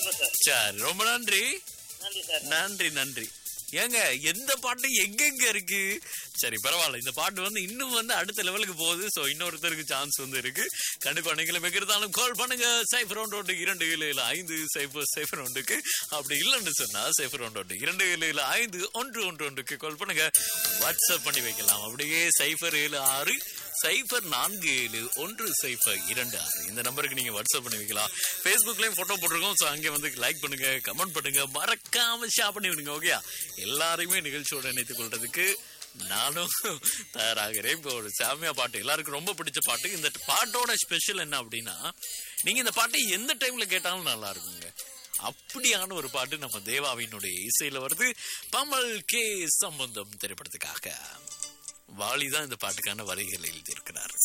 sir சரி ரொம்ப நன்றி நன்றி சார் நன்றி நன்றி ஏங்க எந்த பாட்டு எங்கெங்க இருக்கு சரி பரவாயில்ல இந்த பாட்டு வந்து இன்னும் வந்து அடுத்த லெவலுக்கு போகுது சோ இன்னொருத்தருக்கு சான்ஸ் வந்து இருக்கு கண்டிப்பா நீங்களும் எங்க இருந்தாலும் கால் பண்ணுங்க சைஃபர் ஒன்று ஒன்று இரண்டு ஏழு ஏழு ஐந்து சைஃபர் சைஃபர் ஒன்றுக்கு அப்படி இல்லைன்னு சொன்னா சைஃபர் ஒன்று ஒன்று இரண்டு ஏழு ஏழு ஐந்து ஒன்று ஒன்று ஒன்றுக்கு கால் பண்ணுங்க வாட்ஸ்அப் பண்ணி வைக்கலாம் அப்படியே சைஃபர் ஏழு ஆறு சைஃபர் நான்கு ஏழு ஒன்று சைஃபர் இரண்டு ஆறு இந்த நம்பருக்கு நீங்க வாட்ஸ்அப் பண்ணி வைக்கலாம் ஃபேஸ்புக்லயும் போட்டோ போட்டிருக்கோம் ஸோ அங்கே வந்து லைக் பண்ணுங்க கமெண்ட் பண்ணுங்க மறக்காம ஷேர் பண்ணி விடுங்க ஓகே எல்லாரையுமே நிகழ்ச்சியோட இணைத்துக் கொள்றதுக்கு நானும் தயாராகிறேன் இப்போ ஒரு சாமியா பாட்டு எல்லாருக்கும் ரொம்ப பிடிச்ச பாட்டு இந்த பாட்டோட ஸ்பெஷல் என்ன அப்படின்னா நீங்க இந்த பாட்டை எந்த டைம்ல கேட்டாலும் நல்லா இருக்குங்க அப்படியான ஒரு பாட்டு நம்ம தேவாவினுடைய இசையில வருது பமல் கே சம்பந்தம் திரைப்படத்துக்காக வாலி தான் இந்த பாட்டுக்கான வரிகள் எழுதியிருக்கிறார்